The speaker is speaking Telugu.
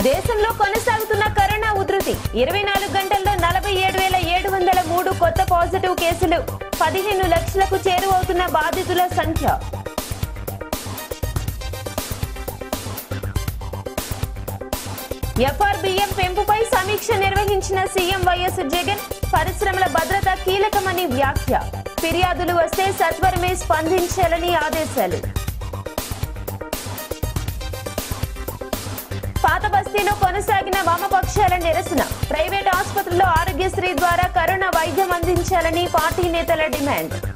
దేశంలో కొనసాగుతున్న కరోనా ఉధృతి ఇరవై నాలుగు గంటల్లో నలభై ఏడు వేల ఏడు వందల మూడు కొత్త పాజిటివ్ కేసులు పదిహేను లక్షలకు చేరువవుతున్న బాధితుల సంఖ్య ఎఫ్ఆర్బిఎం పెంపుపై సమీక్ష నిర్వహించిన సీఎం వైఎస్ జగన్ పరిశ్రమల భద్రత కీలకమని వ్యాఖ్య ఫిర్యాదులు వస్తే సత్వరమే స్పందించాలని ఆదేశాలు పాత బస్తీలో కొనసాగిన వామపక్షాల నిరసన ప్రైవేట్ ఆసుపత్రుల్లో ఆరోగ్యశ్రీ ద్వారా కరోనా వైద్యం అందించాలని పార్టీ నేతల డిమాండ్